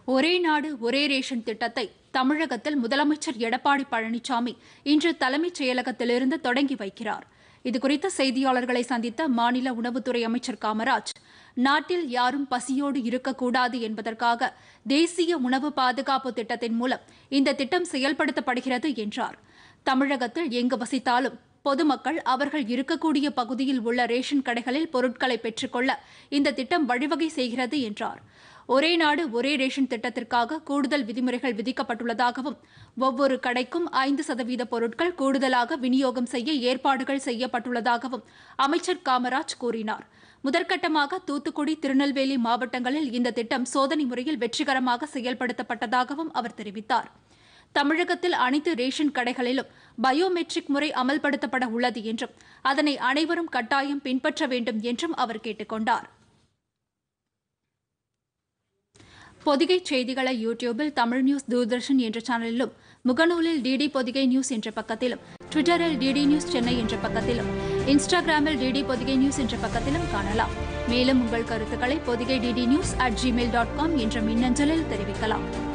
ஒரே நாடு ஒரே ரேஷன் திட்டத்தை தமிழகத்தில் முதலமைச்சர் எடப்பாடி பழனிசாமி இன்று தலைமைச் செயலகத்திலிருந்து தொடங்கி வைக்கிறார் இதுகுறித்து செய்தியாளர்களை சந்தித்த மாநில உணவுத்துறை அமைச்சர் காமராஜ் நாட்டில் யாரும் பசியோடு இருக்கக்கூடாது என்பதற்காக தேசிய உணவு பாதுகாப்பு திட்டத்தின் மூலம் இந்த திட்டம் செயல்படுத்தப்படுகிறது என்றார் தமிழகத்தில் எங்கு வசித்தாலும் பொதுமக்கள் அவர்கள் இருக்கக்கூடிய பகுதியில் உள்ள ரேஷன் கடைகளில் பொருட்களை பெற்றுக்கொள்ள இந்த திட்டம் வழிவகை செய்கிறது என்றார் ஒரே நாடு ஒரே ரேஷன் திட்டத்திற்காக கூடுதல் விதிமுறைகள் விதிக்கப்பட்டுள்ளதாகவும் ஒவ்வொரு கடைக்கும் ஐந்து சதவீத பொருட்கள் கூடுதலாக விநியோகம் செய்ய ஏற்பாடுகள் செய்யப்பட்டுள்ளதாகவும் அமைச்சர் காமராஜ் கூறினார் முதற்கட்டமாக தூத்துக்குடி திருநெல்வேலி மாவட்டங்களில் இந்த திட்டம் சோதனை முறையில் வெற்றிகரமாக செயல்படுத்தப்பட்டதாகவும் அவர் தெரிவித்தார் தமிழகத்தில் அனைத்து ரேஷன் கடைகளிலும் பயோமெட்ரிக் முறை அமல்படுத்தப்பட உள்ளது என்றும் அதனை அனைவரும் கட்டாயம் பின்பற்ற வேண்டும் என்றும் அவர் கேட்டுக் கொண்டார் பொதிகை செய்திகளை யூடியூபில் தமிழ் நியூஸ் தூர்தர்ஷன் என்ற சேனலிலும் முகநூலில் டிடி பொதிகை நியூஸ் என்ற பக்கத்திலும் ட்விட்டரில் டிடி நியூஸ் சென்னை என்ற பக்கத்திலும் இன்ஸ்டாகிராமில் டிடி பொதிகை நியூஸ் என்ற பக்கத்திலும் காணலாம் மேலும் உங்கள் கருத்துக்களை Podhigai DD news at gmail dot com என்ற மின்னஞ்சலில் தெரிவிக்கலாம்